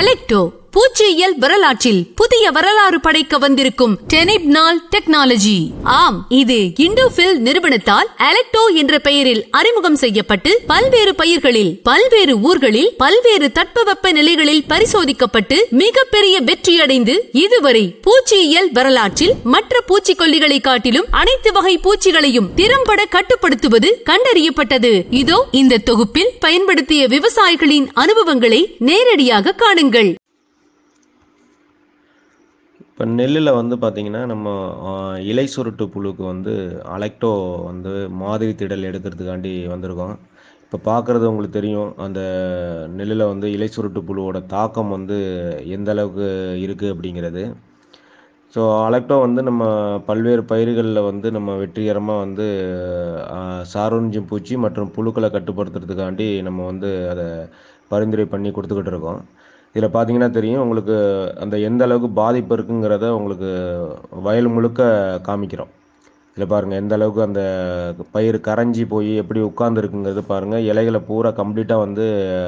அலெக்டோ பூச்சியியல் வரலாற்றில் புதிய வரலாறு படைக்க வந்திருக்கும் டெனிப்னால் டெக்னாலஜி ஆம் இது இண்டோஃபில் நிறுவனத்தால் அலெக்டோ என்ற பெயரில் அறிமுகம் செய்யப்பட்டு பல்வேறு பயிர்களில் பல்வேறு ஊர்களில் பல்வேறு தட்பவெப்ப நிலைகளில் பரிசோதிக்கப்பட்டு மிகப்பெரிய வெற்றியடைந்து இதுவரை பூச்சியியல் வரலாற்றில் மற்ற பூச்சிக்கொல்லிகளை காட்டிலும் அனைத்து வகை பூச்சிகளையும் திறம்பட கட்டுப்படுத்துவது கண்டறியப்பட்டது இதோ இந்த தொகுப்பில் பயன்படுத்திய விவசாயிகளின் அனுபவங்களை நேரடியாக காணுங்கள் இப்போ நெல்லில் வந்து பார்த்திங்கன்னா நம்ம ஆ, இலை சுருட்டு புழுக்கு வந்து அலெக்டோ வந்து மாதிரி திடல் எடுக்கிறதுக்காண்டி வந்திருக்கோம் இப்போ பார்க்குறது உங்களுக்கு தெரியும் அந்த நெல்லில் வந்து இலை சுருட்டு புழுவோட தாக்கம் வந்து எந்த அளவுக்கு இருக்குது அப்படிங்கிறது ஸோ அலெக்டோ வந்து நம்ம பல்வேறு பயிர்களில் வந்து நம்ம வெற்றிகரமாக வந்து ஆ, சாரோஞ்சும் பூச்சி மற்றும் புழுக்களை கட்டுப்படுத்துறதுக்காண்டி நம்ம வந்து அதை பரிந்துரை பண்ணி கொடுத்துக்கிட்டு இருக்கோம் இதில் பார்த்தீங்கன்னா தெரியும் உங்களுக்கு அந்த எந்த அளவுக்கு பாதிப்பு இருக்குங்கிறத உங்களுக்கு வயல் முழுக்க காமிக்கிறோம் இதில் பாருங்கள் எந்த அளவுக்கு அந்த பயிர் கரைஞ்சி போய் எப்படி உட்கார்ந்துருக்குங்கிறது பாருங்கள் இலைகளை பூரா கம்ப்ளீட்டாக வந்து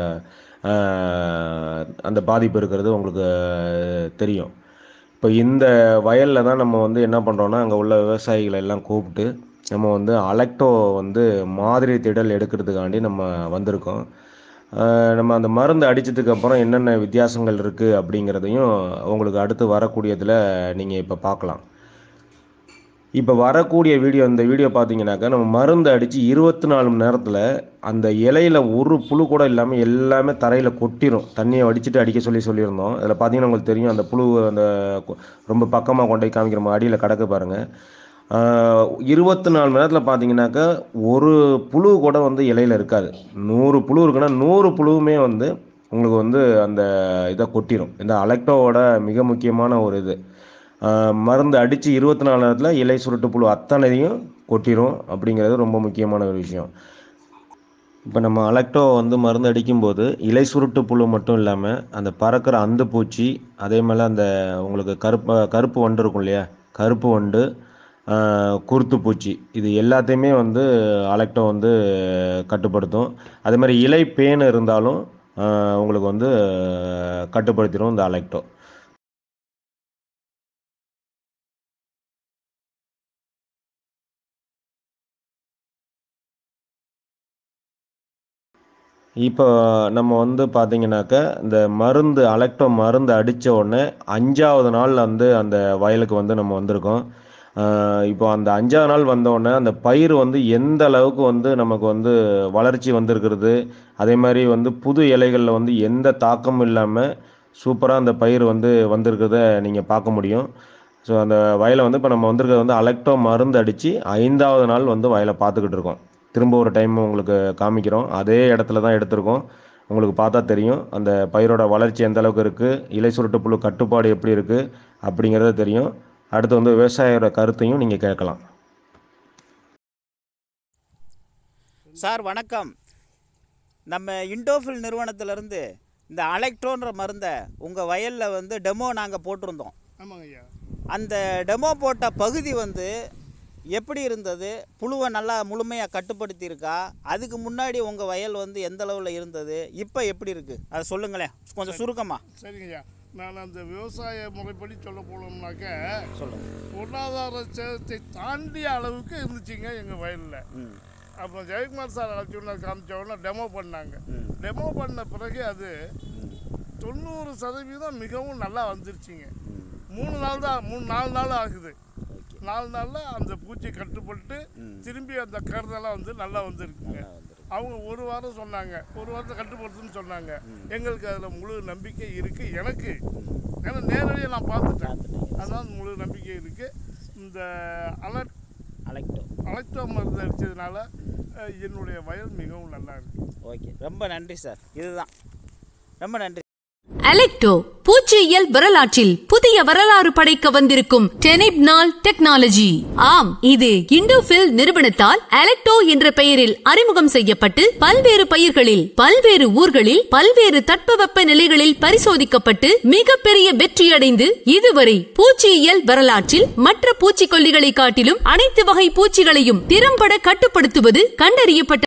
ஆஹ், அந்த பாதிப்பு இருக்கிறது உங்களுக்கு தெரியும் இப்போ இந்த வயலில் தான் நம்ம வந்து என்ன பண்ணுறோன்னா அங்கே உள்ள விவசாயிகளை எல்லாம் கூப்பிட்டு நம்ம வந்து அலெக்டோ வந்து மாதிரி திடல் எடுக்கிறதுக்காண்டி நம்ம வந்திருக்கோம் ஆஹ் நம்ம அந்த மருந்து அடித்ததுக்கு அப்புறம் என்னென்ன வித்தியாசங்கள் இருக்குது அப்படிங்கிறதையும் உங்களுக்கு அடுத்து வரக்கூடியதில் நீங்கள் இப்போ பார்க்கலாம் இப்போ வரக்கூடிய வீடியோ இந்த வீடியோ பார்த்தீங்கன்னாக்கா நம்ம மருந்து அடித்து இருபத்தி நாலு மணி நேரத்தில் அந்த இலையில ஒரு புழு கூட இல்லாமல் எல்லாமே தரையில் கொட்டிரும் தண்ணியை வடிச்சிட்டு அடிக்க சொல்லி சொல்லியிருந்தோம் அதில் பார்த்தீங்கன்னா உங்களுக்கு தெரியும் அந்த புழு அந்த கொ- ரொம்ப பக்கமாக கொண்டு போய் காமிக்கிற மாதிரி அடியில் கிடக்கு பாருங்கள் இருபத்தி நாலு மணி நேரத்தில் பார்த்தீங்கன்னாக்கா ஒரு புழு கூட வந்து இலையில இருக்காது நூறு புழு இருக்குன்னா நூறு புழுவுமே வந்து உங்களுக்கு வந்து அந்த இதை கொட்டிடும் இந்த அலெக்டோவோட மிக முக்கியமான ஒரு இது ஆஹ் மருந்து அடித்து இருபத்தி நாலு நேரத்தில் இலை சுருட்டு புழு அத்தனையும் கொட்டிடும் அப்படிங்கிறது ரொம்ப முக்கியமான ஒரு விஷயம் இப்போ நம்ம அலெக்டோ வந்து மருந்து அடிக்கும்போது இலை சுருட்டு புழு மட்டும் இல்லாமல் அந்த பறக்கிற அந்து பூச்சி அதே மாதிரி அந்த உங்களுக்கு கருப்பு கருப்பு வண்டு இருக்கும் இல்லையா கருப்பு வண்டு ஆஹ் குருத்து பூச்சி இது எல்லாத்தையுமே வந்து அலெக்டோ வந்து கட்டுப்படுத்தும் அதே மாதிரி இலை பேன் இருந்தாலும் ஆஹ் உங்களுக்கு வந்து கட்டுப்படுத்திடும் இந்த அலெக்டோ இப்போ நம்ம வந்து பார்த்தீங்கன்னாக்கா இந்த மருந்து அலெக்டோ மருந்து அடித்த உடனே அஞ்சாவது நாள் வந்து அந்த வயலுக்கு வந்து நம்ம வந்திருக்கோம் ஆஹ் இப்போ அந்த அஞ்சாவது நாள் வந்த உடனே அந்த பயிர் வந்து எந்த அளவுக்கு வந்து நமக்கு வந்து வளர்ச்சி வந்திருக்கிறது அதே மாதிரி வந்து புது இலைகளில் வந்து எந்த தாக்கமும் இல்லாமல் சூப்பராக அந்த பயிர் வந்து வந்திருக்கிறத நீங்கள் பார்க்க முடியும் ஸோ அந்த வயலை வந்து இப்போ நம்ம வந்திருக்கிறது வந்து அலெக்டோ மருந்து அடித்து ஐந்தாவது நாள் வந்து வயலை பார்த்துக்கிட்டு இருக்கோம் திரும்ப ஒரு டைம் உங்களுக்கு காமிக்கிறோம் அதே இடத்துல தான் எடுத்திருக்கோம் உங்களுக்கு பார்த்தா தெரியும் அந்த பயிரோட வளர்ச்சி எந்த அளவுக்கு இருக்குது இலை சுருட்டு புழு கட்டுப்பாடு எப்படி இருக்குது அப்படிங்கிறது தெரியும் அடுத்து வந்து விவசாயியோட கருத்தையும் நீங்கள் கேட்கலாம் சார் வணக்கம் நம்ம இண்டோஃபில் நிறுவனத்திலேருந்து இந்த அலெக்ட்ரோன்ற மருந்தை உங்கள் வயலில் வந்து டெமோ நாங்கள் போட்டிருந்தோம் ஆமாங்க ஐயா அந்த டெமோ போட்ட பகுதி வந்து எப்படி இருந்தது புழுவை நல்லா முழுமையாக கட்டுப்படுத்தியிருக்கா அதுக்கு முன்னாடி உங்கள் வயல் வந்து எந்த அளவில் இருந்தது இப்போ எப்படி இருக்குது அதை சொல்லுங்களேன் கொஞ்சம் சுருக்கமாக சரிங்க ஐயா நான் அந்த விவசாய முறைப்படி சொல்ல போனோம்னாக்க சொல்லுங்கள் பொருளாதார சேதத்தை தாண்டிய அளவுக்கு இருந்துச்சுங்க எங்கள் வயலில் ம் அப்புறம் ஜெயக்குமார் சார் அழைச்சோன்னா காமிச்சோன்னா டெமோ பண்ணாங்க ம். டெமோ பண்ண பிறகு அது தொண்ணூறு சதவீதம் மிகவும் நல்லா வந்துருச்சுங்க ம் மூணு நாள் தான் மூணு நாலு நாள் ஆகுது ஓகே நாலு நாளில் அந்த பூச்சி கட்டுப்பட்டு ம். திரும்பி அந்த கருதெல்லாம் வந்து நல்லா வந்துருக்குங்க நல்லா வந்துருக்கு அவங்க ஒரு வாரம் சொன்னாங்க ஒரு வாரத்தை கட்டுப்படுத்துன்னு சொன்னாங்க எங்களுக்கு அதில் முழு நம்பிக்கை இருக்குது எனக்கு ஏன்னா நேரடியாக நான் பார்த்துட்டேன் பார்த்துட்டீங்க அதனால் முழு நம்பிக்கை இருக்குது இந்த அலர்ட் அலெக்டோ அலெக்டோ மருந்து அடித்ததுனால என்னுடைய வயல் மிகவும் நல்லா இருக்குது ஓகே ரொம்ப நன்றி சார் இதுதான் ரொம்ப நன்றி அலெக்டோ பூச்சியியல் வரலாற்றில் புதிய வரலாறு படைக்க வந்திருக்கும் டெனிப்னால் டெக்னாலஜி ஆம் இது இண்டோஃபில் நிறுவனத்தால் அலெக்டோ என்ற பெயரில் அறிமுகம் செய்யப்பட்டு பல்வேறு பயிர்களில் பல்வேறு ஊர்களில் பல்வேறு தட்பவெப்ப நிலைகளில் பரிசோதிக்கப்பட்டு மிகப்பெரிய வெற்றியடைந்து இதுவரை பூச்சியியல் வரலாற்றில் மற்ற பூச்சிக்கொல்லிகளை காட்டிலும் அனைத்து வகை பூச்சிகளையும் திறம்பட கட்டுப்படுத்துவது கண்டறியப்பட்ட